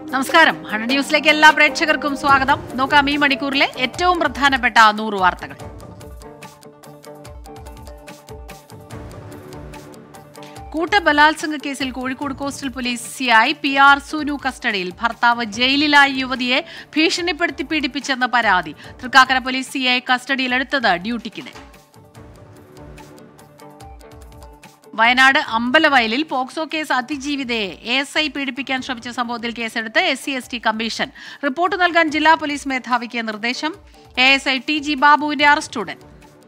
നമസ്കാരം ഹൺഡ്രഡ് ന്യൂസിലേക്ക് എല്ലാ പ്രേക്ഷകർക്കും സ്വാഗതം നോക്കാം ഈ മണിക്കൂറിലെ ഏറ്റവും പ്രധാനപ്പെട്ട നൂറ് വാർത്തകൾ കൂട്ടബലാത്സംഗ കേസിൽ Kozhikode coastal police CI P R Sunu കസ്റ്റഡിയിൽ ഭർത്താവ് ജയിലിലായ യുവതിയെ ഭീഷണിപ്പെടുത്തി പീഡിപ്പിച്ചെന്ന പരാതി തൃക്കാക്കര പോലീസ് സിഐ കസ്റ്റഡിയിലെടുത്തത് ഡ്യൂട്ടിക്കിടെ വയനാട് അമ്പലവയലിൽ പോക്സോ കേസ് അതിജീവിതയെ എ എസ് ഐ പീഡിപ്പിക്കാൻ ശ്രമിച്ച സംഭവത്തിൽ കേസെടുത്ത് S C S T commission report നൽകാൻ ജില്ലാ പോലീസ് മേധാവിക്ക് നിർദ്ദേശം A S I T G ബാബുവിന്റെ അറസ്റ്റ് ഉടൻ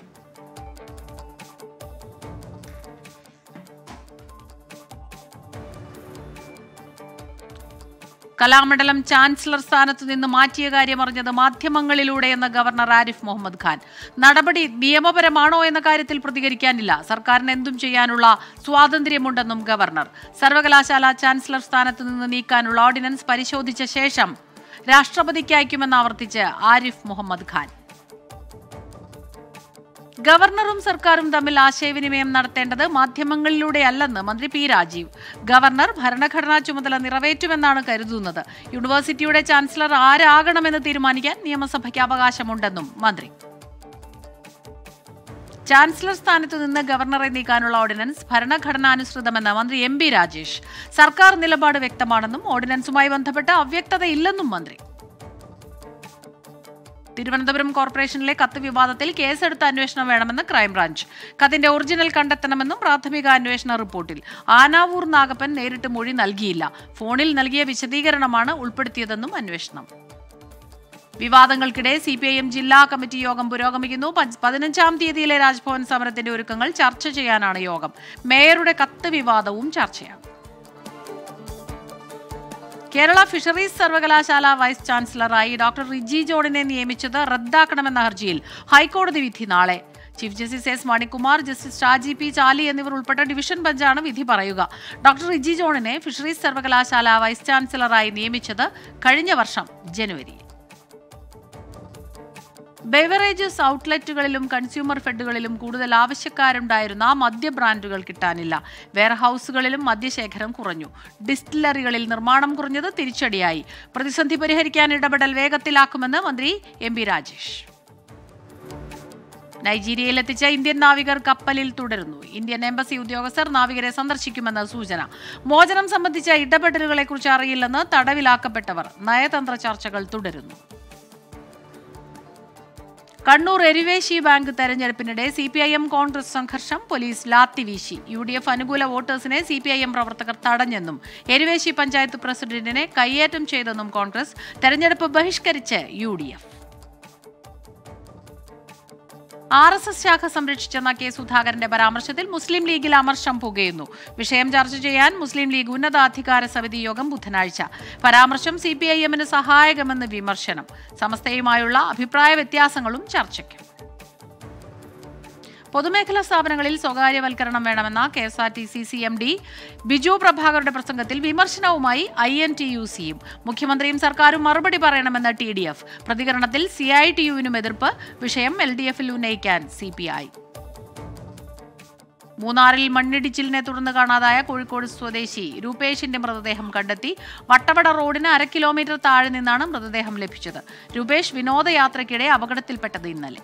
കലാമണ്ഡലം ചാൻസലർ സ്ഥാനത്തു നിന്ന് മാറ്റിയ കാര്യം അറിഞ്ഞത് മാധ്യമങ്ങളിലൂടെയെന്ന് ഗവർണർ ആരിഫ് മുഹമ്മദ് ഖാൻ നടപടി നിയമപരമാണോ എന്ന കാര്യത്തിൽ പ്രതികരിക്കാനില്ല സർക്കാരിന് എന്തും ചെയ്യാനുള്ള സ്വാതന്ത്ര്യമുണ്ടെന്നും ഗവർണർ സർവകലാശാല ചാൻസലർ സ്ഥാനത്തു നിന്ന് നീക്കാനുള്ള ഓർഡിനൻസ് പരിശോധിച്ച ശേഷം രാഷ്ട്രപതിക്ക് അയക്കുമെന്ന് ആവർത്തിച്ച് ആരിഫ് മുഹമ്മദ് ഖാൻ ഗവർണറും സർക്കാരും തമ്മിൽ ആശയവിനിമയം നടത്തേണ്ടത് മാധ്യമങ്ങളിലൂടെയല്ലെന്ന് മന്ത്രി പി രാജീവ് ഗവർണർ ഭരണഘടനാ ചുമതല നിറവേറ്റുമെന്നാണ് കരുതുന്നത് യൂണിവേഴ്സിറ്റിയുടെ ചാൻസലർ ആരാകണമെന്ന് തീരുമാനിക്കാൻ നിയമസഭയ്ക്ക് അവകാശമുണ്ടെന്നും മന്ത്രി ചാൻസലർ സ്ഥാനത്തു നിന്ന് ഗവർണറെ നീക്കാനുള്ള ഓർഡിനൻസ് ഭരണഘടനാനുസൃതമെന്ന് മന്ത്രി എം ബി രാജേഷ് സർക്കാർ നിലപാട് വ്യക്തമാണെന്നും ഓർഡിനൻസുമായി ബന്ധപ്പെട്ട് അവ്യക്തതയില്ലെന്നും മന്ത്രി തിരുവനന്തപുരം കോർപ്പറേഷനിലെ കത്ത് വിവാദത്തിൽ കേസെടുത്ത അന്വേഷണം വേണമെന്ന് ക്രൈംബ്രാഞ്ച് കത്തിന്റെ ഒറിജിനൽ കണ്ടെത്തണമെന്നും പ്രാഥമിക അന്വേഷണ റിപ്പോർട്ടിൽ ആനാവൂർ നാഗപ്പൻ നേരിട്ട് മൊഴി നൽകിയില്ല ഫോണിൽ നൽകിയ വിശദീകരണമാണ് ഉൾപ്പെടുത്തിയതെന്നും അന്വേഷണം വിവാദങ്ങൾക്കിടെ സി പി ഐ എം ജില്ലാ കമ്മിറ്റി യോഗം പുരോഗമിക്കുന്നു പഞ്ച്- പതിനഞ്ചാം തീയതിയിലെ രാജ്ഭവൻ സമരത്തിന്റെ ഒരുക്കങ്ങൾ ചർച്ച ചെയ്യാനാണ് യോഗം മേയറുടെ കത്ത് വിവാദവും ചർച്ചയാണ് കേരള ഫിഷറീസ് സർവകലാശാല വൈസ് ചാൻസലറായി ഡോക്ടർ റിജി ജോണിനെ നിയമിച്ചത് റദ്ദാക്കണമെന്ന ഹർജിയിൽ ഹൈക്കോടതി വിധി നാളെ chief justice S Manikumar justice Shaji P Chaly എന്നിവർ ഉൾപ്പെട്ട ഡിവിഷൻ ബെഞ്ചാണ് വിധി പറയുക ഡോക്ടർ റിജി ജോണിനെ ഫിഷറീസ് സർവകലാശാല വൈസ് ചാൻസലറായി നിയമിച്ചത് കഴിഞ്ഞ വർഷം ജനുവരിയിൽ ബെവറേജസ് ഔട്ട്ലെറ്റുകളിലും കൺസ്യൂമർ ഫെഡുകളിലും കൂടുതൽ ആവശ്യക്കാരുണ്ടായിരുന്ന മദ്യ ബ്രാൻഡുകൾ കിട്ടാനില്ല വെയർഹൌസുകളിലും മദ്യശേഖരം കുറഞ്ഞു ഡിസ്റ്റിലറികളിൽ നിർമ്മാണം കുറഞ്ഞത് തിരിച്ചടിയായി പ്രതിസന്ധി പരിഹരിക്കാൻ ഇടപെടൽ വേഗത്തിലാക്കുമെന്ന് മന്ത്രി എം പി രാജേഷ് നൈജീരിയയിലെത്തിച്ച ഇന്ത്യൻ നാവികർ കപ്പലിൽ തുടരുന്നു ഇന്ത്യൻ എംബസി ഉദ്യോഗസ്ഥർ നാവികരെ സന്ദർശിക്കുമെന്ന് സൂചന മോചനം സംബന്ധിച്ച ഇടപെടലുകളെക്കുറിച്ച് അറിയില്ലെന്ന് തടവിലാക്കപ്പെട്ടവർ നയതന്ത്ര ചർച്ചകൾ തുടരുന്നു കണ്ണൂർ എരിവേശി ബാങ്ക് തെരഞ്ഞെടുപ്പിനിടെ C P I M Congress സംഘർഷം പോലീസ് ലാത്തി വീശി യു ഡി എഫ് അനുകൂല വോട്ടേഴ്സിനെ സി പി ഐ എം പ്രവർത്തകർ തടഞ്ഞെന്നും എരിവേശി പഞ്ചായത്ത് പ്രസിഡന്റിനെ കയ്യേറ്റം ചെയ്തെന്നും കോൺഗ്രസ് തെരഞ്ഞെടുപ്പ് ബഹിഷ്കരിച്ച് U D F R S S ശാഖ സംരക്ഷിച്ചെന്ന കെ സുധാകരന്റെ പരാമർശത്തിൽ മുസ്ലിം ലീഗിൽ അമർഷം പുകയുന്നു വിഷയം ചർച്ച ചെയ്യാൻ മുസ്ലിം ലീഗ് ഉന്നതാധികാര സമിതി യോഗം ബുധനാഴ്ച പരാമർശം സി പി ഐ എമ്മിന് സഹായകമെന്ന് വിമർശനം സമസ്തയുമായുള്ള അഭിപ്രായ വ്യത്യാസങ്ങളും ചർച്ചയ്ക്ക് പൊതുമേഖലാ സ്ഥാപനങ്ങളിൽ സ്വകാര്യവൽക്കരണം വേണമെന്ന K S R T C C M D Biju പ്രഭാകറുടെ പ്രസംഗത്തിൽ വിമർശനവുമായി ഐ എൻ ടി യു സിയും മുഖ്യമന്ത്രിയും സർക്കാരും മറുപടി പറയണമെന്ന് ടി ഡി എഫ് പ്രതികരണത്തിൽ സി ഐ ടി യുവിനും എതിർപ്പ് വിഷയം എൽ ഡി എഫിൽ ഉന്നയിക്കാൻ സി പി ഐ മൂന്നാറിൽ മണ്ണിടിച്ചിലിനെ തുടർന്ന് കാണാതായ കോഴിക്കോട് സ്വദേശി രൂപേഷിന്റെ മൃതദേഹം കണ്ടെത്തി വട്ടവട റോഡിന് അര കിലോമീറ്റർ താഴെ നിന്നാണ് മൃതദേഹം ലഭിച്ചത് രൂപേഷ് വിനോദയാത്രയ്ക്കിടെ അപകടത്തിൽപ്പെട്ടത് ഇന്നലെ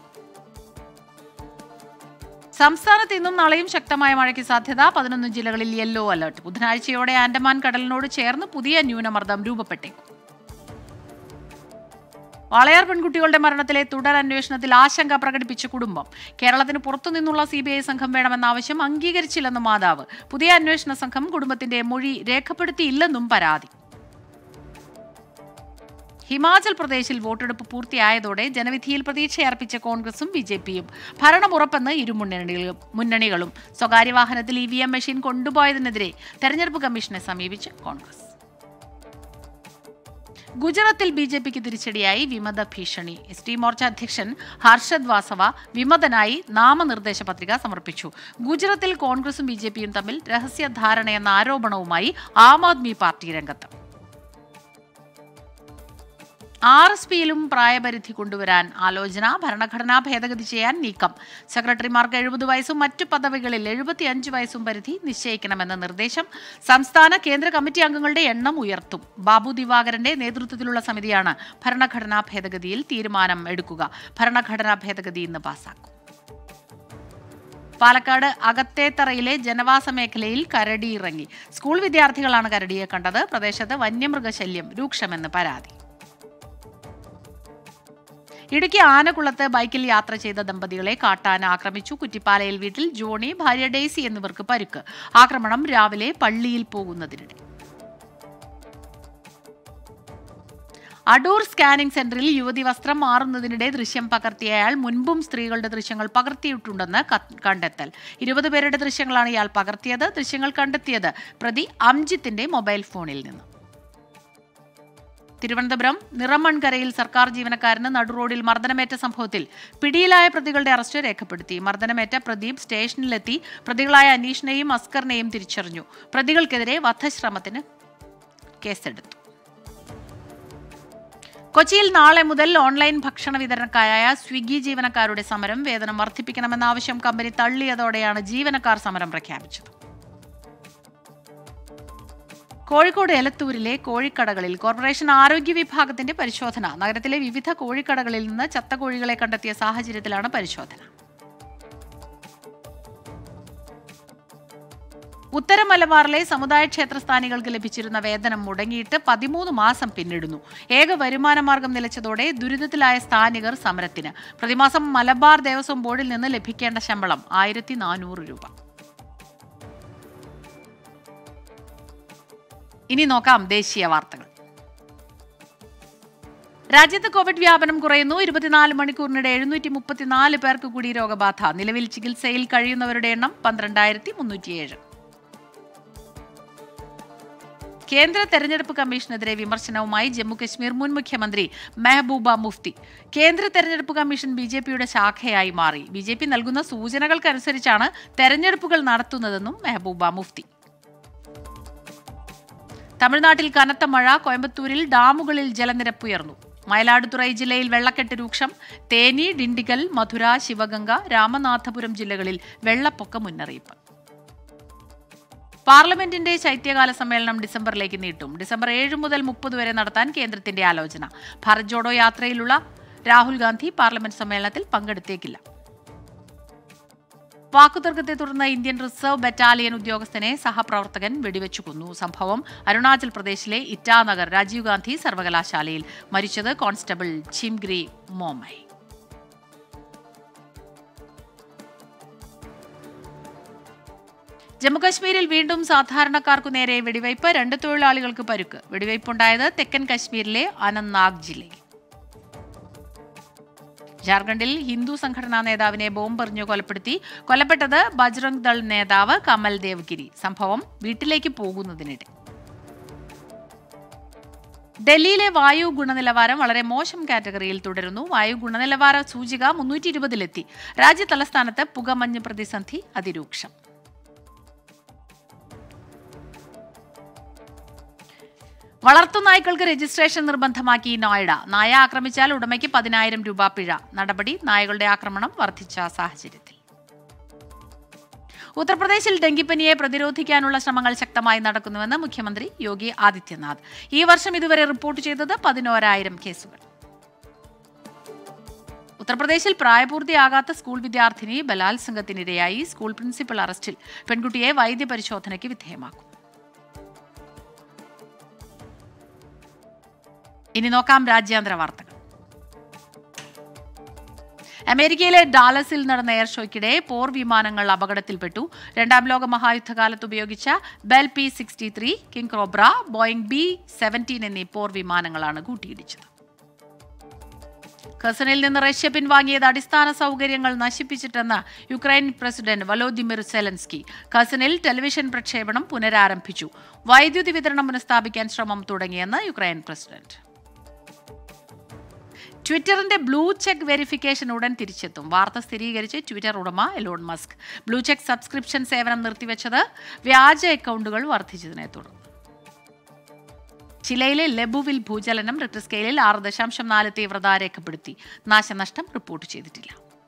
സംസ്ഥാനത്ത് ഇന്നും നാളെയും ശക്തമായ മഴയ്ക്ക് സാധ്യത പതിനൊന്ന് ജില്ലകളിൽ യെല്ലോ അലർട്ട് ബുധനാഴ്ചയോടെ ആൻഡമാൻ കടലിനോട് ചേർന്ന് പുതിയ ന്യൂനമർദ്ദം രൂപപ്പെട്ടേക്കും വാളയാർ പെൺകുട്ടികളുടെ മരണത്തിലെ തുടരന്വേഷണത്തിൽ ആശങ്ക പ്രകടിപ്പിച്ച കുടുംബം കേരളത്തിന് പുറത്തുനിന്നുള്ള സി ബി ഐ സംഘം വേണമെന്ന ആവശ്യം അംഗീകരിച്ചില്ലെന്ന് മാതാവ് പുതിയ അന്വേഷണ സംഘം കുടുംബത്തിന്റെ മൊഴി രേഖപ്പെടുത്തിയില്ലെന്നും പരാതി ഹിമാചൽ പ്രദേശിൽ വോട്ടെടുപ്പ് പൂർത്തിയായതോടെ ജനവിധിയിൽ പ്രതീക്ഷയർപ്പിച്ച കോൺഗ്രസും ബി ജെ പിയും ഭരണം ഉറപ്പെന്ന് ഇരു മുന്നണികളും മുന്നണികളും സ്വകാര്യ വാഹനത്തിൽ ഇ വി എം മെഷീൻ കൊണ്ടുപോയതിനെതിരെ തെരഞ്ഞെടുപ്പ് കമ്മീഷനെ സമീപിച്ച് കോൺഗ്രസ് ഗുജറാത്തിൽ ബി ജെ പിക്ക് തിരിച്ചടിയായി വിമത ഭീഷണി എസ് ടി മോർച്ച അധ്യക്ഷൻ ഹർഷദ് വാസവ വിമതനായി നാമനിർദ്ദേശ പത്രിക സമർപ്പിച്ചു ഗുജറാത്തിൽ കോൺഗ്രസും ബി ജെ പിയും തമ്മിൽ രഹസ്യ ധാരണയെന്ന ആരോപണവുമായി ആം ആദ്മി പാർട്ടി രംഗത്ത് ആർ എസ് പിയിലും പ്രായപരിധി കൊണ്ടുവരാൻ ആലോചന ഭരണഘടനാ ഭേദഗതി ചെയ്യാൻ നീക്കം സെക്രട്ടറിമാർക്ക് എഴുപത് വയസ്സും മറ്റു പദവികളിൽ എഴുപത്തിയഞ്ച് വയസ്സും പരിധി നിശ്ചയിക്കണമെന്ന നിർദ്ദേശം സംസ്ഥാന കേന്ദ്ര കമ്മിറ്റി അംഗങ്ങളുടെ എണ്ണം ഉയർത്തും ബാബു ദിവാകരന്റെ നേതൃത്വത്തിലുള്ള സമിതിയാണ് ഭരണഘടനാ ഭേദഗതിയിൽ തീരുമാനം എടുക്കുക ഭരണഘടനാ ഭേദഗതി ഇന്ന് പാസാക്കും പാലക്കാട് അകത്തേത്തറയിലെ ജനവാസ മേഖലയിൽ കരടി ഇറങ്ങി സ്കൂൾ വിദ്യാർത്ഥികളാണ് കരടിയെ കണ്ടത് പ്രദേശത്ത് വന്യമൃഗശല്യം രൂക്ഷമെന്ന് പരാതി ഇടുക്കി ആനക്കുളത്ത് ബൈക്കിൽ യാത്ര ചെയ്ത ദമ്പതികളെ കാട്ടാന ആക്രമിച്ചു കുറ്റിപ്പാലയിൽ വീട്ടിൽ ജോണി ഭാര്യ ഡെയ്സി എന്നിവർക്ക് പരുക്ക് ആക്രമണം രാവിലെ പള്ളിയിൽ പോകുന്നതിനിടെ അടൂർ സ്കാനിംഗ് സെന്ററിൽ യുവതി വസ്ത്രം മാറുന്നതിനിടെ ദൃശ്യം പകർത്തിയ അയാൾ മുൻപും സ്ത്രീകളുടെ ദൃശ്യങ്ങൾ പകർത്തിയിട്ടുണ്ടെന്ന് ക- കണ്ടെത്തൽ ഇരുപത് പേരുടെ ദൃശ്യങ്ങളാണ് ഇയാൾ പകർത്തിയത് ദൃശ്യങ്ങൾ കണ്ടെത്തിയത് പ്രതി അംജിത്തിന്റെ മൊബൈൽ ഫോണിൽ നിന്ന് തിരുവനന്തപുരം നിറമൺകരയിൽ സർക്കാർ ജീവനക്കാരന് നടുറോഡിൽ മർദ്ദനമേറ്റ സംഭവത്തിൽ പിടിയിലായ പ്രതികളുടെ അറസ്റ്റ് രേഖപ്പെടുത്തി മർദ്ദനമേറ്റ പ്രദീപ് സ്റ്റേഷനിലെത്തി പ്രതികളായ അനീഷിനെയും അസ്കറിനെയും തിരിച്ചറിഞ്ഞു പ്രതികൾക്കെതിരെ വധശ്രമത്തിന് കേസെടുത്തു കൊച്ചിയിൽ നാളെ മുതൽ ഓൺലൈൻ ഭക്ഷണ വിതരണക്കാരായ സ്വിഗ്ഗി ജീവനക്കാരുടെ സമരം വേതനം വർദ്ധിപ്പിക്കണമെന്ന ആവശ്യം കമ്പനി തള്ളിയതോടെയാണ് ജീവനക്കാർ സമരം പ്രഖ്യാപിച്ചത് കോഴിക്കോട് എലത്തൂരിലെ കോഴിക്കടകളിൽ കോർപ്പറേഷൻ ആരോഗ്യ വിഭാഗത്തിന്റെ പരിശോധന നഗരത്തിലെ വിവിധ കോഴിക്കടകളിൽ നിന്ന് ചത്ത കോഴികളെ കണ്ടെത്തിയ സാഹചര്യത്തിലാണ് പരിശോധന ഉത്തര മലബാറിലെ സമുദായ ക്ഷേത്രസ്ഥാനികൾക്ക് ലഭിച്ചിരുന്ന വേതനം മുടങ്ങിയിട്ട് പതിമൂന്ന് മാസം പിന്നിടുന്നു ഏക വരുമാന മാർഗം നിലച്ചതോടെ ദുരിതത്തിലായ സ്ഥാനികർ സമരത്തിന് പ്രതിമാസം മലബാർ ദേവസ്വം ബോർഡിൽ നിന്ന് ലഭിക്കേണ്ട ശമ്പളം ആയിരത്തി നാനൂറ് രൂപ ഇനി നോക്കാം ദേശീയ വാർത്തകൾ രാജ്യത്ത് കോവിഡ് വ്യാപനം കുറയുന്നു ഇരുപത്തിനാല് മണിക്കൂറിനിടെ എഴുന്നൂറ്റി മുപ്പത്തിനാല് പേർക്ക് കൂടി രോഗബാധ നിലവിൽ ചികിത്സയിൽ കഴിയുന്നവരുടെ എണ്ണം പന്ത്രണ്ടായിരത്തി മുന്നൂറ്റിയേഴ് കേന്ദ്ര തെരഞ്ഞെടുപ്പ് കമ്മീഷനെതിരെ വിമർശനവുമായി ജമ്മുകശ്മീർ മുൻ മുഖ്യമന്ത്രി മെഹബൂബ മുഫ്തി കേന്ദ്ര തെരഞ്ഞെടുപ്പ് കമ്മീഷൻ ബി ജെ പിയുടെ ശാഖയായി മാറി ബി ജെ പി നൽകുന്ന സൂചനകൾക്കനുസരിച്ചാണ് തെരഞ്ഞെടുപ്പുകൾ നടത്തുന്നതെന്നും മെഹബൂബ മുഫ്തി തമിഴ്നാട്ടിൽ കനത്ത മഴ കോയമ്പത്തൂരിൽ ഡാമുകളിൽ ജലനിരപ്പ് ഉയർന്നു മയിലാടുതുറൈ ജില്ലയിൽ വെള്ളക്കെട്ട് രൂക്ഷം തേനി ഡിണ്ടിഗൽ മധുര ശിവഗംഗ രാമനാഥപുരം ജില്ലകളിൽ വെള്ളപ്പൊക്ക മുന്നറിയിപ്പ് പാർലമെന്റിന്റെ ശൈത്യകാല സമ്മേളനം ഡിസംബറിലേക്ക് നീട്ടും ഡിസംബർ ഏഴ് മുതൽ മുപ്പത് വരെ നടത്താൻ കേന്ദ്രത്തിന്റെ ആലോചന ഭാരത് ജോഡോ യാത്രയിലുള്ള രാഹുൽ ഗാന്ധി പാർലമെന്റ് സമ്മേളനത്തിൽ പങ്കെടുത്തേക്കില്ല വാക്കുതർക്കത്തെ തുടർന്ന് ഇന്ത്യൻ റിസർവ് ബറ്റാലിയൻ ഉദ്യോഗസ്ഥനെ സഹപ്രവർത്തകൻ വെടിവെച്ചു കൊന്നു സംഭവം അരുണാചൽ പ്രദേശിലെ ഇറ്റാനഗർ രാജീവ് ഗാന്ധി സർവകലാശാലയിൽ മരിച്ചത് കോൺസ്റ്റബിൾ ചിംഗ്രി മോമൈ ജമ്മുകശ്മീരിൽ വീണ്ടും സാധാരണക്കാർക്കു നേരെ വെടിവയ്പ് രണ്ട് തൊഴിലാളികൾക്ക് പരുക്ക് വെടിവയ്പുണ്ടായത് തെക്കൻ കശ്മീരിലെ അനന്ത്നാഗ് ജില്ലയിൽ ജാർഖണ്ഡിൽ ഹിന്ദു സംഘടനാ നേതാവിനെ ബോംബെറിഞ്ഞു കൊലപ്പെടുത്തി കൊല്ലപ്പെട്ടത് ബജ്രംഗ് ദൾ നേതാവ് കമൽ ദേവ്ഗിരി സംഭവം വീട്ടിലേക്ക് പോകുന്നതിനിടെ ഡൽഹിയിലെ വായു ഗുണനിലവാരം വളരെ മോശം കാറ്റഗറിയിൽ തുടരുന്നു വായു ഗുണനിലവാര സൂചിക മുന്നൂറ്റി ഇരുപതിലെത്തി രാജ്യ തലസ്ഥാനത്ത് പുകമഞ്ഞ് പ്രതിസന്ധി അതിരൂക്ഷം വളർത്തുനായ്ക്കൾക്ക് രജിസ്ട്രേഷൻ നിർബന്ധമാക്കി നോയിഡ നായ ആക്രമിച്ചാൽ ഉടമയ്ക്ക് പതിനായിരം രൂപ പിഴ നടപടി നായകളുടെ ആക്രമണം വർദ്ധിച്ച സാഹചര്യത്തിൽ ഉത്തർപ്രദേശിൽ ഡെങ്കിപ്പനിയെ പ്രതിരോധിക്കാനുള്ള ശ്രമങ്ങൾ ശക്തമായി നടക്കുന്നുവെന്ന് മുഖ്യമന്ത്രി യോഗി ആദിത്യനാഥ് ഈ വർഷം ഇതുവരെ റിപ്പോർട്ട് ചെയ്തത് പതിനോരായിരം കേസുകൾ ഉത്തർപ്രദേശിൽ പ്രായപൂർത്തിയാകാത്ത സ്കൂൾ വിദ്യാർത്ഥിനി ബലാത്സംഗത്തിനിരയായി സ്കൂൾ പ്രിൻസിപ്പൽ അറസ്റ്റിൽ പെൺകുട്ടിയെ വൈദ്യപരിശോധനയ്ക്ക് വിധേയമാക്കും ഇനി നോക്കാം രാജ്യാന്തര വാർത്തകൾ അമേരിക്കയിലെ ഡാലസിൽ നടന്ന എയർ ഷോയ്ക്കിടെ പോർ വിമാനങ്ങൾ അപകടത്തിൽപ്പെട്ടു രണ്ടാം ലോക മഹായുദ്ധകാലത്ത് ഉപയോഗിച്ച Bell P sixty three king cobra Boeing B seventeen എന്നീ പോർ വിമാനങ്ങളാണ് കൂട്ടിയിടിച്ചത് ഖസനിൽ നിന്ന് റഷ്യ പിൻവാങ്ങിയത് അടിസ്ഥാന സൗകര്യങ്ങൾ നശിപ്പിച്ചിട്ടെന്ന് യുക്രൈൻ പ്രസിഡന്റ് വലോദിമിർ സെലൻസ്കി ഖസനിൽ ടെലിവിഷൻ പ്രക്ഷേപണം പുനരാരംഭിച്ചു വൈദ്യുതി വിതരണം പുനഃസ്ഥാപിക്കാൻ ശ്രമം തുടങ്ങിയെന്ന് യുക്രൈൻ പ്രസിഡന്റ് ട്വിറ്ററിന്റെ ബ്ലൂ ചെക്ക് വെരിഫിക്കേഷൻ ഉടൻ തിരിച്ചെത്തും വാർത്ത സ്ഥിരീകരിച്ച് ട്വിറ്റർ ഉടമ Elon Musk blue check subscription സേവനം നിർത്തിവെച്ചത് വ്യാജ അക്കൗണ്ടുകൾ വർദ്ധിച്ചതിനെ തുടർന്ന് ചിലയിലെ ലബുവിൽ ഭൂചലനം റിക്ടർ സ്കെയിലിൽ ആറ് ദശാംശം നാല് തീവ്രത രേഖപ്പെടുത്തി നാശനഷ്ടം റിപ്പോർട്ട് ചെയ്തിട്ടില്ല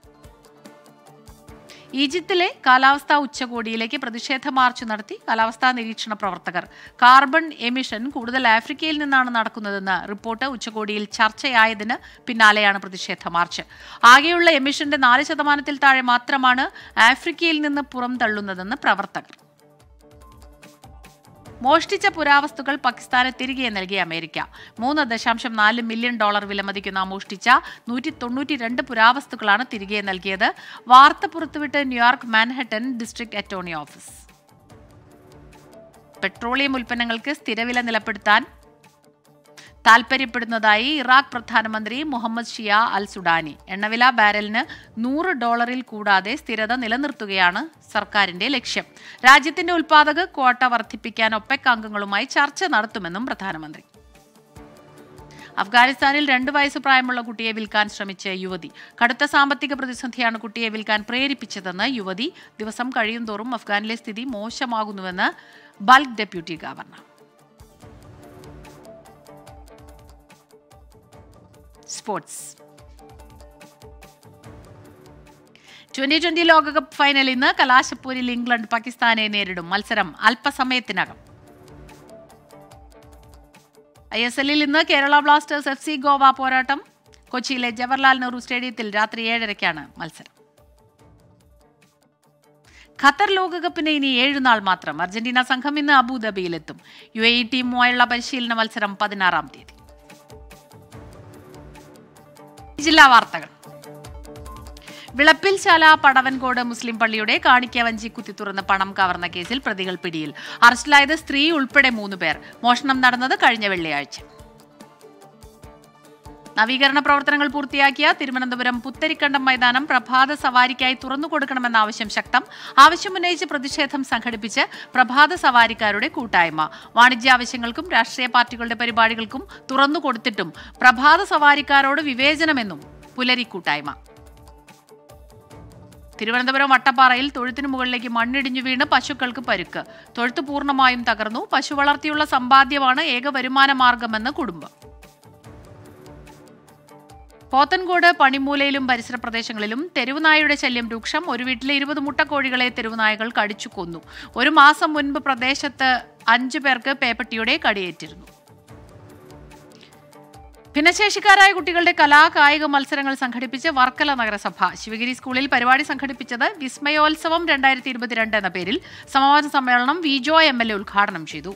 ഈജിപ്തിലെ കാലാവസ്ഥാ ഉച്ചകോടിയിലേക്ക് പ്രതിഷേധ മാർച്ച് നടത്തി കാലാവസ്ഥാ നിരീക്ഷണ പ്രവർത്തകർ കാർബൺ എമിഷൻ കൂടുതൽ ആഫ്രിക്കയിൽ നിന്നാണ് നടക്കുന്നതെന്ന് റിപ്പോർട്ട് ഉച്ചകോടിയിൽ ചർച്ചയായതിന് പിന്നാലെയാണ് പ്രതിഷേധ മാർച്ച് ആകെയുള്ള എമിഷന്റെ നാല് ശതമാനത്തിൽ താഴെ മാത്രമാണ് ആഫ്രിക്കയിൽ നിന്ന് പുറംതള്ളുന്നതെന്ന് പ്രവർത്തകർ മോഷ്ടിച്ച പുരാവസ്തുക്കൾ പാകിസ്ഥാന് തിരികെ നൽകിയ അമേരിക്ക മൂന്ന് ദശാംശം നാല് മില്യൺ ഡോളർ വിലമതിക്കുന്ന മോഷ്ടിച്ച നൂറ്റി തൊണ്ണൂറ്റി രണ്ട് പുരാവസ്തുക്കളാണ് തിരികെ നൽകിയത് വാർത്ത പുറത്തുവിട്ട് New York Manhattan district attorney office petroleum ഉൽപ്പന്നങ്ങൾക്ക് സ്ഥിരവില നിലപ്പെടുത്താൻ താൽപര്യപ്പെടുന്നതായി ഇറാഖ് പ്രധാനമന്ത്രി മുഹമ്മദ് ഷിയ അൽ സുഡാനി എണ്ണവില ബാരലിന് നൂറ് ഡോളറിൽ കൂടാതെ സ്ഥിരത നിലനിർത്തുകയാണ് സർക്കാരിന്റെ ലക്ഷ്യം രാജ്യത്തിന്റെ ഉൽപാദക ക്വാട്ട വർദ്ധിപ്പിക്കാൻ ഒപ്പെക് അംഗങ്ങളുമായി ചർച്ച നടത്തുമെന്നും പ്രധാനമന്ത്രി അഫ്ഗാനിസ്ഥാനിൽ രണ്ട് വയസ്സ് പ്രായമുള്ള കുട്ടിയെ വിൽക്കാൻ ശ്രമിച്ച യുവതി കടുത്ത സാമ്പത്തിക പ്രതിസന്ധിയാണ് കുട്ടിയെ വിൽക്കാൻ പ്രേരിപ്പിച്ചതെന്ന് യുവതി ദിവസം കഴിയുന്തോറും അഫ്ഗാനിലെ സ്ഥിതി മോശമാകുന്നുവെന്ന് Balkh deputy governor sports twenty twenty ലോകകപ്പ് ഫൈനൽ ഇന്ന് കലാശപ്പൂരിൽ ഇംഗ്ലണ്ട് പാകിസ്ഥാനെ നേരിടും മത്സരം അല്പസമയത്തിനകം ഐ എസ് എല്ലിൽ ഇന്ന് Kerala Blasters F C Goa പോരാട്ടം കൊച്ചിയിലെ ജവഹർലാൽ നെഹ്റു സ്റ്റേഡിയത്തിൽ രാത്രി ഏഴരയ്ക്കാണ് മത്സരം ഖത്തർ ലോകകപ്പിന് ഇനി ഏഴ് നാൾ മാത്രം അർജന്റീന സംഘം ഇന്ന് അബുദാബിയിലെത്തും യു എ ഇ ടീമുമായുള്ള പരിശീലന മത്സരം പതിനാറാം തീയതി ജില്ലാ വാർത്തകൾ വിളപ്പിൽശാല പടവൻകോട് മുസ്ലിം പള്ളിയുടെ കാണിക്ക വഞ്ചി കുത്തി തുറന്ന് പണം കവർന്ന കേസിൽ പ്രതികൾ പിടിയിൽ അറസ്റ്റിലായത് സ്ത്രീ ഉൾപ്പെടെ മൂന്ന് പേർ മോഷണം നടന്നത് കഴിഞ്ഞ വെള്ളിയാഴ്ച നവീകരണ പ്രവർത്തനങ്ങൾ പൂർത്തിയാക്കിയ തിരുവനന്തപുരം പുത്തരിക്കണ്ടം മൈതാനം പ്രഭാത സവാരിക്കായി തുറന്നു കൊടുക്കണമെന്ന ആവശ്യം ശക്തം ആവശ്യമുന്നയിച്ച് പ്രതിഷേധം സംഘടിപ്പിച്ച് പ്രഭാത സവാരിക്കാരുടെ കൂട്ടായ്മ വാണിജ്യ ആവശ്യങ്ങൾക്കും രാഷ്ട്രീയ പാർട്ടികളുടെ പരിപാടികൾക്കും തുറന്നു കൊടുത്തിട്ടും പ്രഭാത സവാരിക്കാരോട് വിവേചനമെന്നും പുലരി കൂട്ടായ്മ തിരുവനന്തപുരം വട്ടപ്പാറയിൽ തൊഴുത്തിനു മുകളിലേക്ക് മണ്ണിടിഞ്ഞു വീണ് പശുക്കൾക്ക് പരുക്ക് തൊഴുത്ത് പൂർണ്ണമായും തകർന്നു പശു വളർത്തിയുള്ള സമ്പാദ്യമാണ് ഏക വരുമാന മാർഗമെന്ന് കുടുംബം പോത്തൻകോട് പണിമൂലയിലും പരിസര പ്രദേശങ്ങളിലും തെരുവുനായയുടെ ശല്യം രൂക്ഷം ഒരു വീട്ടിലെ ഇരുപത് മുട്ടക്കോഴികളെ തെരുവുനായകൾ കടിച്ചു കൊന്നു ഒരു മാസം മുൻപ് പ്രദേശത്ത് അഞ്ചു പേർക്ക് പേപ്പട്ടിയുടെ കടിയേറ്റിരുന്നു ഭിന്നശേഷിക്കാരായ കുട്ടികളുടെ കലാ കായിക മത്സരങ്ങൾ സംഘടിപ്പിച്ച് വർക്കല നഗരസഭ ശിവഗിരി സ്കൂളിൽ പരിപാടി സംഘടിപ്പിച്ചത് വിസ്മയോത്സവം രണ്ടായിരത്തി ഇരുപത്തിരണ്ട് എന്ന പേരിൽ സമാപന സമ്മേളനം വിജോ എം എൽ എ ഉദ്ഘാടനം ചെയ്തു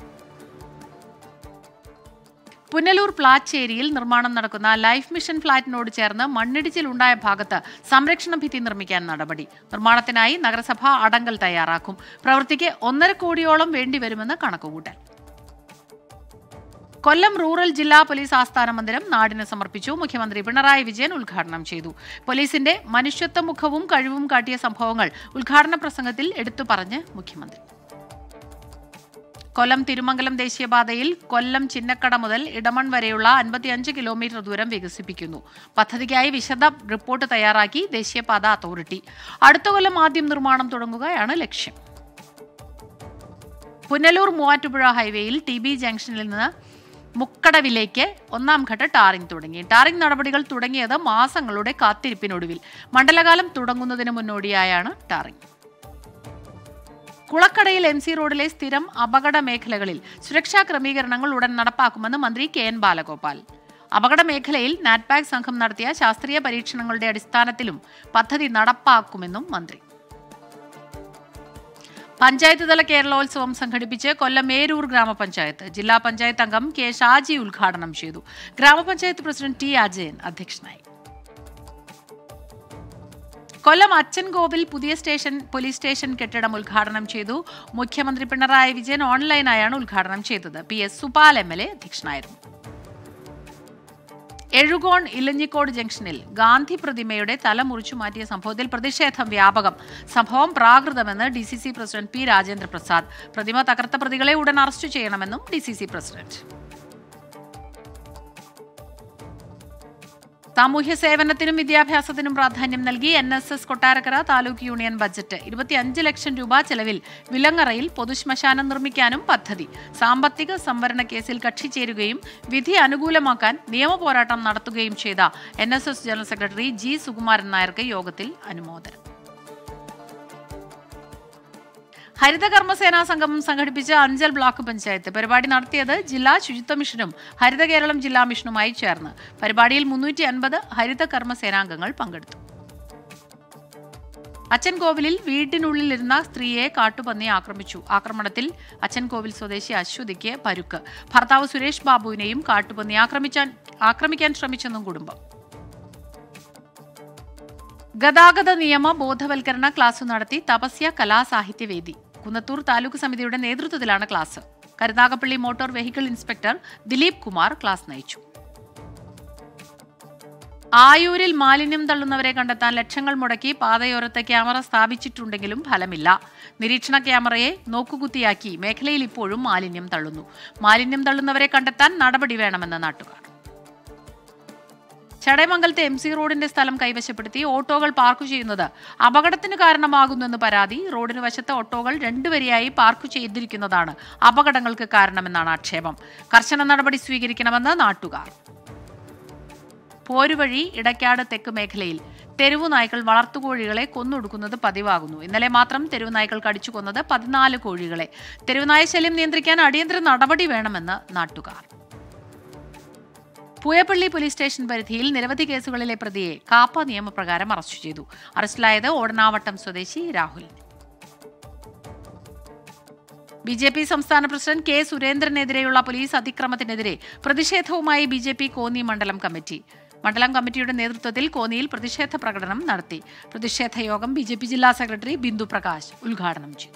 പുനലൂർ പ്ലാച്ചേരിയിൽ നിർമ്മാണം നടക്കുന്ന ലൈഫ് മിഷൻ ഫ്ളാറ്റിനോട് ചേർന്ന് മണ്ണിടിച്ചിലുണ്ടായ ഭാഗത്ത് സംരക്ഷണ ഭിത്തി നിർമ്മിക്കാൻ നടപടി നിർമ്മാണത്തിനായി നഗരസഭ അടങ്കൽ തയ്യാറാക്കും പ്രവൃത്തിക്ക് ഒന്നര കോടിയോളം വേണ്ടിവരുമെന്ന് കണക്കുകൂട്ടൽ കൊല്ലം റൂറൽ ജില്ലാ പോലീസ് ആസ്ഥാന മന്ദിരം നാടിന് സമർപ്പിച്ചു മുഖ്യമന്ത്രി പിണറായി വിജയൻ ഉദ്ഘാടനം ചെയ്തു പോലീസിന്റെ മനുഷ്യത്വ മുഖവും കഴിവും കാട്ടിയ സംഭവങ്ങൾ ഉദ്ഘാടന പ്രസംഗത്തിൽ എടുത്തു പറഞ്ഞ് മുഖ്യമന്ത്രി കൊല്ലം തിരുമംഗലം ദേശീയപാതയിൽ കൊല്ലം ചിന്നക്കട മുതൽ ഇടമൺ വരെയുള്ള അൻപത്തിയഞ്ച് കിലോമീറ്റർ ദൂരം വികസിപ്പിക്കുന്നു പദ്ധതിക്കായി വിശദ റിപ്പോർട്ട് തയ്യാറാക്കി ദേശീയപാത അതോറിറ്റി അടുത്ത കൊല്ലം ആദ്യം നിർമ്മാണം തുടങ്ങുകയാണ് ലക്ഷ്യം പുനലൂർ മൂവാറ്റുപുഴ ഹൈവേയിൽ ടി ബി ജംഗ്ഷനിൽ നിന്ന് മുക്കടവിലേക്ക് ഒന്നാം ഘട്ട ടാറിംഗ് തുടങ്ങി ടാറിംഗ് നടപടികൾ തുടങ്ങിയത് മാസങ്ങളുടെ കാത്തിരിപ്പിനൊടുവിൽ മണ്ഡലകാലം തുടങ്ങുന്നതിന് മുന്നോടിയായാണ് ടാറിംഗ് കുളക്കടയിൽ എം സി റോഡിലെ സ്ഥിരം അപകട മേഖലകളിൽ സുരക്ഷാ ക്രമീകരണങ്ങൾ ഉടൻ നടപ്പാക്കുമെന്ന് മന്ത്രി കെ എൻ ബാലഗോപാൽ അപകട മേഖലയിൽ നാറ്റ്പാക് സംഘം നടത്തിയ ശാസ്ത്രീയ പരീക്ഷണങ്ങളുടെ അടിസ്ഥാനത്തിലും പദ്ധതി നടപ്പാക്കുമെന്നും മന്ത്രി പഞ്ചായത്ത് തല കേരളോത്സവം സംഘടിപ്പിച്ച് കൊല്ലം മേരൂർ ഗ്രാമപഞ്ചായത്ത് ജില്ലാ പഞ്ചായത്ത് അംഗം കെ ഷാജി ഉദ്ഘാടനം ചെയ്തു ഗ്രാമപഞ്ചായത്ത് പ്രസിഡന്റ് ടി അജയൻ അധ്യക്ഷനായി കൊല്ലം അച്ചൻകോവിൽ പുതിയ സ്റ്റേഷൻ പോലീസ് സ്റ്റേഷൻ കെട്ടിടം ഉദ്ഘാടനം ചെയ്തു മുഖ്യമന്ത്രി പിണറായി വിജയൻ ഓൺലൈനായാണ് ഉദ്ഘാടനം ചെയ്തത് P S Supal M L A അധ്യക്ഷനായിരുന്നു എഴുകോൺ ഇലഞ്ഞിക്കോട് ജംഗ്ഷനിൽ ഗാന്ധി പ്രതിമയുടെ തല മുറിച്ചു മാറ്റിയ സംഭവത്തിൽ പ്രതിഷേധം വ്യാപകം സംഭവം പ്രാകൃതമെന്ന് D C C president P Rajendra Prasad പ്രതിമ തകർത്ത പ്രതികളെ ഉടൻ അറസ്റ്റ് ചെയ്യണമെന്നും ഡി സി സി പ്രസിഡന്റ് സാമൂഹ്യ സേവനത്തിനും വിദ്യാഭ്യാസത്തിനും പ്രാധാന്യം നൽകി N S S Kottarakkara taluk union budget ഇരുപത്തിയഞ്ച് ലക്ഷം രൂപ ചെലവിൽ വിലങ്ങറയിൽ പൊതുശ്മശാനം നിർമ്മിക്കാനും പദ്ധതി സാമ്പത്തിക സംവരണ കേസിൽ കക്ഷി ചേരുകയും വിധി അനുകൂലമാക്കാൻ നിയമപോരാട്ടം നടത്തുകയും ചെയ്ത N S S general secretary G Sukumaran നായർക്ക് യോഗത്തിൽ അനുമോദനം ഹരിത കർമ്മസേനാ സംഗമം സംഘടിപ്പിച്ച അഞ്ചൽ ബ്ലോക്ക് പഞ്ചായത്ത് പരിപാടി നടത്തിയത് ജില്ലാ ശുചിത്വ മിഷനും ഹരിത കേരളം ജില്ലാ മിഷനുമായി ചേർന്ന് പരിപാടിയിൽ മുന്നൂറ്റി അൻപത് ഹരിത കർമ്മസേനാംഗങ്ങൾ പങ്കെടുത്തു അച്ചൻകോവിലിൽ വീട്ടിനുള്ളിലിരുന്ന സ്ത്രീയെ കാട്ടുപന്നി ആക്രമിച്ചു ആക്രമണത്തിൽ അച്ചൻകോവിൽ സ്വദേശി അശ്വതിക്ക് പരുക്ക് ഭർത്താവ് സുരേഷ് ബാബുവിനെയും കാട്ടുപന്നി ആക്രമിച്ചാൻ ആക്രമിക്കാൻ ശ്രമിച്ചെന്നും കുടുംബം ഗതാഗത നിയമ ബോധവൽക്കരണ ക്ലാസ് നടത്തി തപസ്യ കലാസാഹിത്യവേദി കുന്നത്തൂർ താലൂക്ക് സമിതിയുടെ നേതൃത്വത്തിലാണ് class Karunagappally motor vehicle inspector Dileep Kumar class നയിച്ചു ആയൂരിൽ മാലിന്യം തള്ളുന്നവരെ കണ്ടെത്താൻ ലക്ഷങ്ങൾ മുടക്കി പാതയോരത്ത് ക്യാമറ സ്ഥാപിച്ചിട്ടുണ്ടെങ്കിലും ഫലമില്ല നിരീക്ഷണ ക്യാമറയെ നോക്കുകുത്തിയാക്കി മേഖലയിൽ ഇപ്പോഴും മാലിന്യം തള്ളുന്നു മാലിന്യം തള്ളുന്നവരെ കണ്ടെത്താൻ നടപടി വേണമെന്ന് നാട്ടുകാർ ചടയമംഗലത്തെ എം സി റോഡിന്റെ സ്ഥലം കൈവശപ്പെടുത്തി ഓട്ടോകൾ പാർക്ക് ചെയ്യുന്നത് അപകടത്തിന് കാരണമാകുന്നെന്ന് പരാതി റോഡിന് വശത്തെ ഓട്ടോകൾ രണ്ടുവരിയായി പാർക്ക് ചെയ്തിരിക്കുന്നതാണ് അപകടങ്ങൾക്ക് കാരണമെന്നാണ് ആക്ഷേപം കർശന നടപടി സ്വീകരിക്കണമെന്ന് നാട്ടുകാർ പോരുവഴി ഇടയ്ക്കാട് തെക്ക് മേഖലയിൽ തെരുവു നായ്ക്കൾ വളർത്തുകോഴികളെ കൊന്നൊടുക്കുന്നത് പതിവാകുന്നു ഇന്നലെ മാത്രം തെരുവു നായ്ക്കൾ കടിച്ചു കൊന്നത് പതിനാല് കോഴികളെ തെരുവുനായ ശല്യം നിയന്ത്രിക്കാൻ അടിയന്തര നടപടി വേണമെന്ന് നാട്ടുകാർ പൂയപ്പള്ളി പോലീസ് സ്റ്റേഷൻ പരിധിയിൽ നിരവധി കേസുകളിലെ പ്രതിയെ കാപ്പ നിയമപ്രകാരം അറസ്റ്റ് ചെയ്തു അറസ്റ്റിലായത് ഓടനാവട്ടം സ്വദേശി രാഹുൽ ബി ജെ പി സംസ്ഥാന പ്രസിഡന്റ് കെ സുരേന്ദ്രനെതിരെയുള്ള പോലീസ് അതിക്രമത്തിനെതിരെ പ്രതിഷേധവുമായി ബി ജെ പി കോന്നി മണ്ഡലം കമ്മിറ്റി മണ്ഡലം കമ്മിറ്റിയുടെ നേതൃത്വത്തിൽ കോന്നിയിൽ പ്രതിഷേധ പ്രകടനം നടത്തി പ്രതിഷേധ യോഗം ബി ജെ പി ജില്ലാ സെക്രട്ടറി ബിന്ദു പ്രകാശ് ഉദ്ഘാടനം ചെയ്തു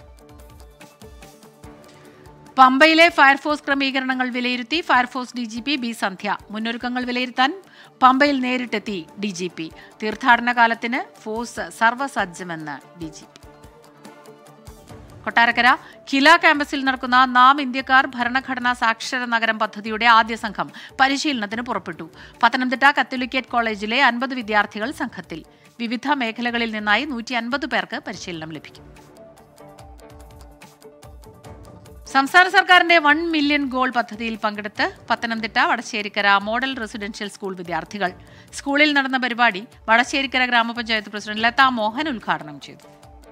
പമ്പയിലെ ഫയർഫോഴ്സ് ക്രമീകരണങ്ങൾ വിലയിരുത്തി fire force D G P B Sandhya മുന്നൊരുക്കങ്ങൾ വിലയിരുത്താൻ പമ്പയിൽ നേരിട്ടെത്തി ഡി ജി പി തീർത്ഥാടന കാലത്തിന് ഫോഴ്സ് സർവ്വസജ്ജമെന്ന് D G P Kottarakkara Kila ക്യാമ്പസിൽ നടക്കുന്ന നാം ഇന്ത്യക്കാർ ഭരണഘടനാ സാക്ഷര നഗരം പദ്ധതിയുടെ ആദ്യ സംഘം പരിശീലനത്തിന് പുറപ്പെട്ടു പത്തനംതിട്ട കത്തോലിക്കേറ്റ് കോളേജിലെ അൻപത് വിദ്യാർത്ഥികൾ സംഘത്തിൽ വിവിധ മേഖലകളിൽ നിന്നായി നൂറ്റി അൻപത് പേർക്ക് പരിശീലനം ലഭിക്കും സംസ്ഥാന സർക്കാരിന്റെ വൺ മില്യൺ ഗോൾ പദ്ധതിയിൽ പങ്കെടുത്ത് Pathanamthitta Vadasserikkara model residential school വിദ്യാർത്ഥികൾ സ്കൂളിൽ നടന്ന പരിപാടി വടശ്ശേരിക്കര ഗ്രാമപഞ്ചായത്ത് പ്രസിഡന്റ് ലതാ മോഹൻ ഉദ്ഘാടനം ചെയ്തു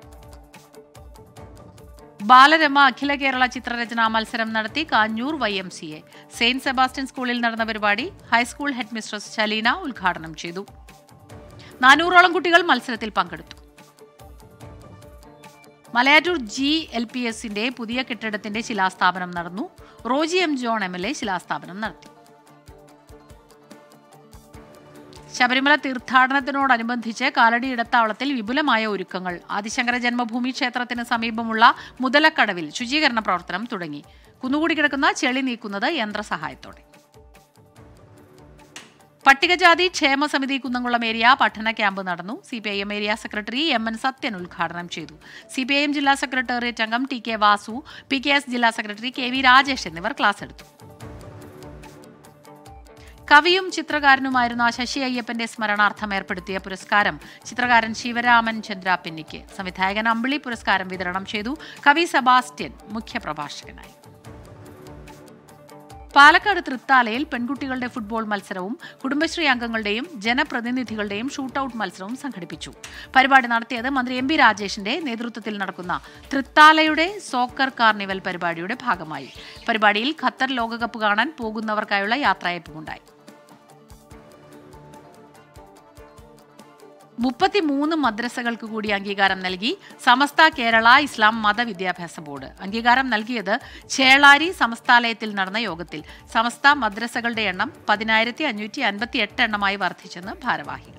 ബാലരമ അഖില കേരള ചിത്രരചനാ മത്സരം നടത്തി Kanjoor Y M C A saint Sebastian സ്കൂളിൽ നടന്ന പരിപാടി ഹൈസ്കൂൾ ഹെഡ് മിസ്ട്രസ് ശലീന ഉദ്ഘാടനം ചെയ്തു നാനൂറോളം കുട്ടികൾ മത്സരത്തിൽ പങ്കെടുത്തു മലയാറ്റൂർ ജി എൽ പി എസിന്റെ പുതിയ കെട്ടിടത്തിന്റെ ശിലാസ്ഥാപനം നടന്നു Roji M John M L A ശിലാസ്ഥാപനം നടത്തി ശബരിമല തീർത്ഥാടനത്തിനോടനുബന്ധിച്ച് കാലടി ഇടത്താവളത്തിൽ വിപുലമായ ഒരുക്കങ്ങൾ ആദിശങ്കര ജന്മഭൂമി ക്ഷേത്രത്തിന് സമീപമുള്ള മുതലക്കടവിൽ ശുചീകരണ പ്രവർത്തനം തുടങ്ങി കുന്നുകൂടി കിടക്കുന്ന ചെളി നീക്കുന്നത് യന്ത്രസഹായത്തോടെ പട്ടികജാതി ക്ഷേമ സമിതി കുന്നംകുളം ഏരിയ പഠന ക്യാമ്പ് നടന്നു C P I M area secretary M N Sathyan ഉദ്ഘാടനം ചെയ്തു സി പി ഐ എം ജില്ലാ സെക്രട്ടേറിയറ്റ് അംഗം T K Vasu P K S ജില്ലാ സെക്രട്ടറി കെ വി രാജേഷ് എന്നിവർ ക്ലാസ് എടുത്തു കവിയും ചിത്രകാരനുമായിരുന്ന ശശി അയ്യപ്പന്റെ സ്മരണാർത്ഥം ഏർപ്പെടുത്തിയ പുരസ്കാരം ചിത്രകാരൻ ശിവരാമൻ ചന്ദ്ര പിന്നിക്ക് സംവിധായകൻ അമ്പിളി പുരസ്കാരം വിതരണം ചെയ്തു കവി സെബാസ്റ്റ്യൻ മുഖ്യപ്രഭാഷകനായി പാലക്കാട് തൃത്താലയിൽ പെൺകുട്ടികളുടെ ഫുട്ബോൾ മത്സരവും കുടുംബശ്രീ അംഗങ്ങളുടെയും ജനപ്രതിനിധികളുടെയും ഷൂട്ടൌട്ട് മത്സരവും സംഘടിപ്പിച്ചു പരിപാടി നടത്തിയത് മന്ത്രി എം പി രാജേഷിന്റെ നേതൃത്വത്തിൽ നടക്കുന്ന തൃത്താലയുടെ സോക്കർ കാർണിവൽ പരിപാടിയുടെ ഭാഗമായി പരിപാടിയിൽ ഖത്തർ ലോകകപ്പ് കാണാൻ പോകുന്നവർക്കായുള്ള യാത്രയപ്പുമുണ്ടായി മുപ്പത്തിമൂന്ന് മദ്രസകൾക്ക് കൂടി അംഗീകാരം നൽകി സമസ്ത കേരള ഇസ്ലാം മതവിദ്യാഭ്യാസ ബോർഡ് അംഗീകാരം നൽകിയത് ചേളാരി സമസ്താലയത്തിൽ നടന്ന യോഗത്തിൽ സമസ്ത മദ്രസകളുടെ എണ്ണം പതിനായിരത്തി അഞ്ഞൂറ്റി അൻപത്തി എട്ട് എണ്ണമായി വർദ്ധിച്ചെന്ന് ഭാരവാഹികൾ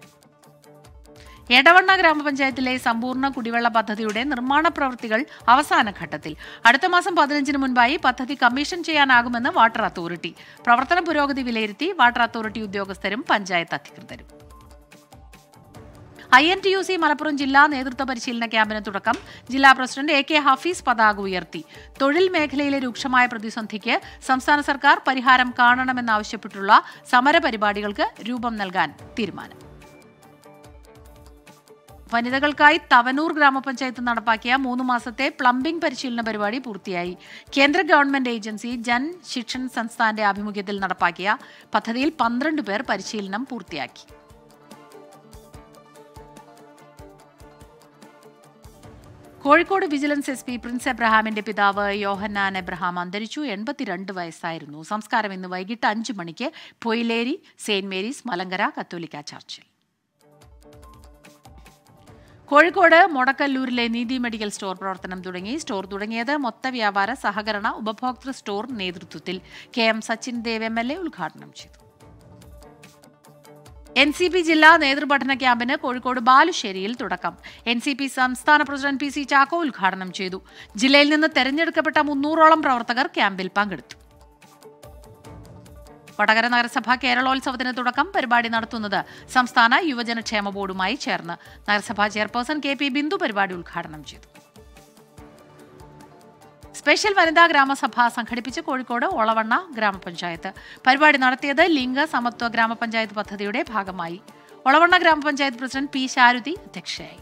എടവണ്ണ ഗ്രാമപഞ്ചായത്തിലെ സമ്പൂർണ്ണ കുടിവെള്ള പദ്ധതിയുടെ നിർമ്മാണ പ്രവൃത്തികൾ അവസാന ഘട്ടത്തിൽ അടുത്ത മാസം പതിനഞ്ചിന് മുൻപായി പദ്ധതി കമ്മീഷൻ ചെയ്യാനാകുമെന്ന് വാട്ടർ അതോറിറ്റി പ്രവർത്തന പുരോഗതി വിലയിരുത്തി വാട്ടർ അതോറിറ്റി ഉദ്യോഗസ്ഥരും പഞ്ചായത്ത് അധികൃതരും I N T U C Malappuram ജില്ലാ നേതൃത്വ പരിശീലന ക്യാമ്പിന് തുടക്കം ജില്ലാ പ്രസിഡന്റ് എ കെ ഹഫീസ് പതാക ഉയർത്തി തൊഴിൽ മേഖലയിലെ രൂക്ഷമായ പ്രതിസന്ധിക്ക് സംസ്ഥാന സർക്കാർ പരിഹാരം കാണണമെന്നാവശ്യപ്പെട്ടുള്ള സമര പരിപാടികൾക്ക് രൂപം നൽകാൻ തീരുമാനം വനിതകൾക്കായി തവനൂർ ഗ്രാമപഞ്ചായത്ത് നടപ്പാക്കിയ മൂന്ന് മാസത്തെ പ്ലംബിംഗ് പരിശീലന പരിപാടി പൂർത്തിയായി കേന്ദ്ര ഗവൺമെന്റ് ഏജൻസി ജൻ ശിക്ഷൻ സംസ്ഥാന്റെ ആഭിമുഖ്യത്തിൽ നടപ്പാക്കിയ പദ്ധതിയിൽ പന്ത്രണ്ട് പേർ പരിശീലനം പൂർത്തിയാക്കി Kozhikode vigilance S P Prince എബ്രഹാമിന്റെ പിതാവ് യോഹന്നാൻ എബ്രഹാം അന്തരിച്ചു എൺപത്തിരണ്ട് വയസ്സായിരുന്നു സംസ്കാരം ഇന്ന് വൈകിട്ട് അഞ്ച് മണിക്ക് പൊയിലേരി സെയിന്റ് മേരീസ് മലങ്കര കത്തോലിക്ക ചർച്ചിൽ കോഴിക്കോട് മൊടക്കല്ലൂരിലെ നീതി മെഡിക്കൽ സ്റ്റോർ പ്രവർത്തനം തുടങ്ങി സ്റ്റോർ തുടങ്ങിയത് മൊത്ത വ്യാപാര സഹകരണ ഉപഭോക്തൃ സ്റ്റോർ നേതൃത്വത്തിൽ K M Sachin Dev M L A ഉദ്ഘാടനം ചെയ്തു എൻ സി പി ജില്ലാ നേതൃപഠന ക്യാമ്പിന് കോഴിക്കോട് ബാലുശ്ശേരിയിൽ തുടക്കം എൻ സി പി സംസ്ഥാന പ്രസിഡന്റ് പി സി ചാക്കോ ഉദ്ഘാടനം ചെയ്തു ജില്ലയിൽ നിന്ന് തെരഞ്ഞെടുക്കപ്പെട്ട മുന്നൂറോളം പ്രവർത്തകർ ക്യാമ്പിൽ പങ്കെടുത്തു വടകര നഗരസഭ കേരളോത്സവത്തിന് തുടക്കം പരിപാടി നടത്തുന്നത് സംസ്ഥാന യുവജനക്ഷേമ ബോർഡുമായി ചേർന്ന് നഗരസഭാ ചെയർപേഴ്സൺ കെ പി ബിന്ദു പരിപാടി ഉദ്ഘാടനം ചെയ്തു സ്പെഷ്യൽ വനിതാ ഗ്രാമസഭ സംഘടിപ്പിച്ച് കോഴിക്കോട് ഒളവണ്ണ ഗ്രാമപഞ്ചായത്ത് പരിപാടി നടത്തിയത് ലിംഗ സമത്വ ഗ്രാമപഞ്ചായത്ത് പദ്ധതിയുടെ ഭാഗമായി ഒളവണ്ണ ഗ്രാമപഞ്ചായത്ത് പ്രസിഡന്റ് പി ശാരുതി അധ്യക്ഷയായി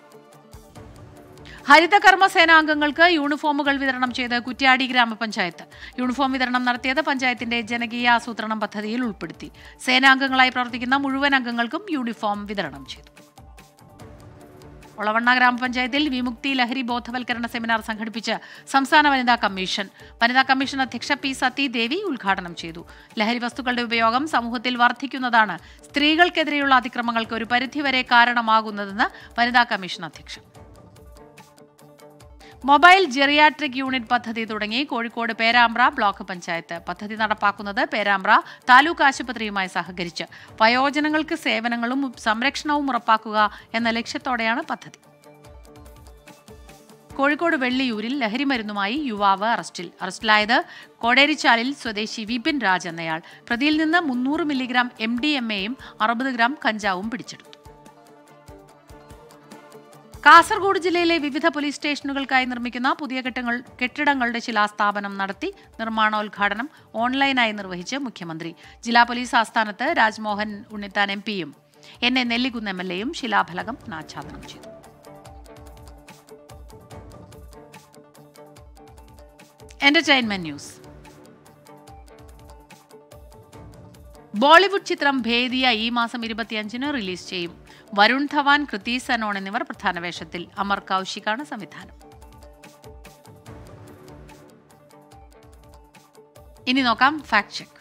ഹരിതകർമ്മ സേനാംഗങ്ങൾക്ക് യൂണിഫോമുകൾ വിതരണം ചെയ്ത് കുറ്റ്യാടി ഗ്രാമപഞ്ചായത്ത് യൂണിഫോം വിതരണം നടത്തിയത് പഞ്ചായത്തിന്റെ ജനകീയ ആസൂത്രണം പദ്ധതിയിൽ ഉൾപ്പെടുത്തി സേനാംഗങ്ങളായി പ്രവർത്തിക്കുന്ന മുഴുവൻ അംഗങ്ങൾക്കും യൂണിഫോം വിതരണം ചെയ്തു ഒളവണ്ണ ഗ്രാമപഞ്ചായത്തിൽ വിമുക്തി ലഹരി ബോധവൽക്കരണ സെമിനാർ സംഘടിപ്പിച്ച് സംസ്ഥാന വനിതാ കമ്മീഷൻ വനിതാ കമ്മീഷൻ അധ്യക്ഷ പി സതി ദേവി ഉദ്ഘാടനം ചെയ്തു ലഹരി വസ്തുക്കളുടെ ഉപയോഗം സമൂഹത്തിൽ വർദ്ധിക്കുന്നതാണ് സ്ത്രീകൾക്കെതിരെയുള്ള അതിക്രമങ്ങൾക്ക് ഒരു പരിധിവരെ കാരണമാകുന്നതെന്ന് വനിതാ കമ്മീഷൻ അധ്യക്ഷ മൊബൈൽ ജെറിയാട്രിക് യൂണിറ്റ് പദ്ധതി തുടങ്ങി കോഴിക്കോട് പേരാമ്പ്ര ബ്ലോക്ക് പഞ്ചായത്ത് പദ്ധതി നടപ്പാക്കുന്നത് പേരാമ്പ്ര താലൂക്ക് ആശുപത്രിയുമായി സഹകരിച്ച് വയോജനങ്ങൾക്ക് സേവനങ്ങളും സംരക്ഷണവും ഉറപ്പാക്കുക എന്ന ലക്ഷ്യത്തോടെയാണ് പദ്ധതി കോഴിക്കോട് വെള്ളിയൂരിൽ ലഹരിമരുന്നുമായി യുവാവ് അറസ്റ്റിൽ അറസ്റ്റിലായത് കോടേരിച്ചാലിൽ സ്വദേശി വിപിൻ രാജ് എന്നയാൾ പ്രതിയിൽ നിന്ന് മുന്നൂറ് മില്ലിഗ്രാം എം ഡി എം എയും അറുപത് ഗ്രാം കഞ്ചാവും പിടിച്ചെടുത്തു കാസർഗോഡ് ജില്ലയിലെ വിവിധ പോലീസ് സ്റ്റേഷനുകൾക്കായി നിർമ്മിക്കുന്ന പുതിയ കെട്ടിടങ്ങൾ കെട്ടിടങ്ങളുടെ ശിലാസ്ഥാപനം നടത്തി നിർമ്മാണോദ്ഘാടനം ഓൺലൈനായി നിർവഹിച്ച് മുഖ്യമന്ത്രി ജില്ലാ പോലീസ് ആസ്ഥാനത്ത് രാജ്മോഹൻ ഉണ്ണിത്താൻ എം പിയും N A Nellikunnu M L എയും ശിലാഫലകം അനാച്ഛാദനം ചെയ്തു എന്റർടൈൻമെന്റ് ന്യൂസ് ബോളിവുഡ് ചിത്രം ഭേദിയ ഈ മാസം ഇരുപത്തിയഞ്ചിന് റിലീസ് ചെയ്യും വരുൺ ധവാൻ കൃതി സനോൺ എന്നിവർ പ്രധാന വേഷത്തിൽ അമർ കൗശികാണ് സംവിധാനം ഇനി നോക്കാം fact check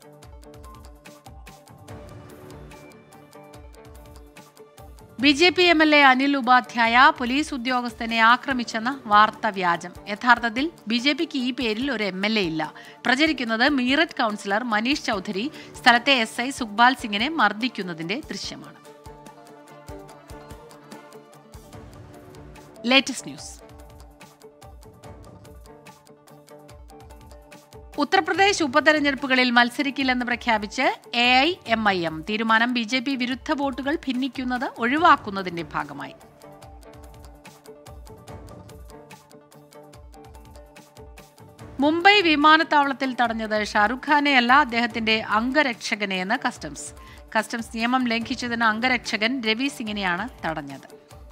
B J P M L A Anil Upadhyay police ഉദ്യോഗസ്ഥനെ ആക്രമിച്ചെന്ന വാർത്ത വ്യാജം യഥാർത്ഥത്തിൽ ബി ജെ പിക്ക് ഈ പേരിൽ ഒരു എം എൽ എ ഇല്ല പ്രചരിക്കുന്നത് മീററ്റ് കൗൺസിലർ മനീഷ് ചൌധരി സ്ഥലത്തെ എസ് ഐ സുഖ്ബാൽ സിംഗിനെ മർദ്ദിക്കുന്നതിന്റെ ദൃശ്യമാണ് ലേറ്റസ്റ്റ് ന്യൂസ് ഉത്തർപ്രദേശ് ഉപതെരഞ്ഞെടുപ്പുകളിൽ മത്സരിക്കില്ലെന്ന് പ്രഖ്യാപിച്ച് A I M I M തീരുമാനം ബി ജെ പി വിരുദ്ധ വോട്ടുകൾ ഭിന്നിക്കുന്നത് ഒഴിവാക്കുന്നതിന്റെ ഭാഗമായി മുംബൈ വിമാനത്താവളത്തിൽ തടഞ്ഞത് ഷാറുഖ് ഖാനെയല്ല അദ്ദേഹത്തിന്റെ അംഗരക്ഷകനെയെന്ന് കസ്റ്റംസ് കസ്റ്റംസ് നിയമം ലംഘിച്ചതിന് അംഗരക്ഷകൻ രവി സിംഗിനെയാണ് തടഞ്ഞത്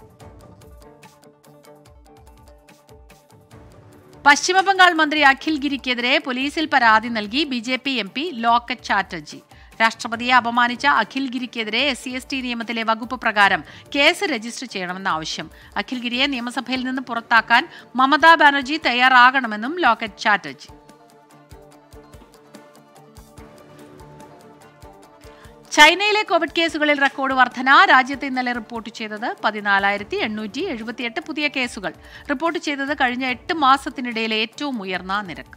പശ്ചിമബംഗാൾ മന്ത്രി അഖിൽ ഗിരിക്കെതിരെ പോലീസിൽ പരാതി നൽകി B J P M P Locket Chatterjee രാഷ്ട്രപതിയെ അപമാനിച്ച അഖിൽ ഗിരിക്കെതിരെ എസ് സി എസ് ടി നിയമത്തിലെ വകുപ്പ് പ്രകാരം കേസ് രജിസ്റ്റർ ചെയ്യണമെന്ന ആവശ്യം അഖിൽ ഗിരിയെ നിയമസഭയിൽ നിന്ന് പുറത്താക്കാൻ മമതാ ബാനർജി തയ്യാറാകണമെന്നും ലോക്കറ്റ് ചാറ്റർജി ചൈനയിലെ കോവിഡ് കേസുകളിൽ റെക്കോർഡ് വർധന രാജ്യത്ത് ഇന്നലെ റിപ്പോർട്ട് ചെയ്തത് പതിനാലായിരത്തി എണ്ണൂറ്റി എഴുപത്തിയെട്ട് പുതിയ കേസുകൾ റിപ്പോർട്ട് ചെയ്തത് കഴിഞ്ഞ എട്ട് മാസത്തിനിടയിലെ ഏറ്റവും ഉയർന്ന നിരക്ക്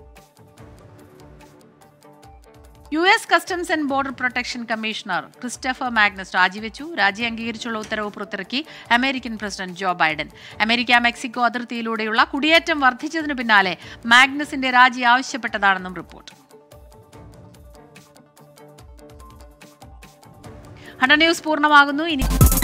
U S customs and border protection commissioner Christopher Magnus രാജിവെച്ചു രാജി അംഗീകരിച്ചുള്ള ഉത്തരവ് പുറത്തിറക്കി American president Joe Biden America Mexico അതിർത്തിയിലൂടെയുള്ള കുടിയേറ്റം വർദ്ധിച്ചതിനു പിന്നാലെ മാഗ്നസിന്റെ രാജി ആവശ്യപ്പെട്ടതാണെന്നും റിപ്പോർട്ട് ഹണ്ട ന്യൂസ് പൂർണ്ണമാകുന്നു ഇനി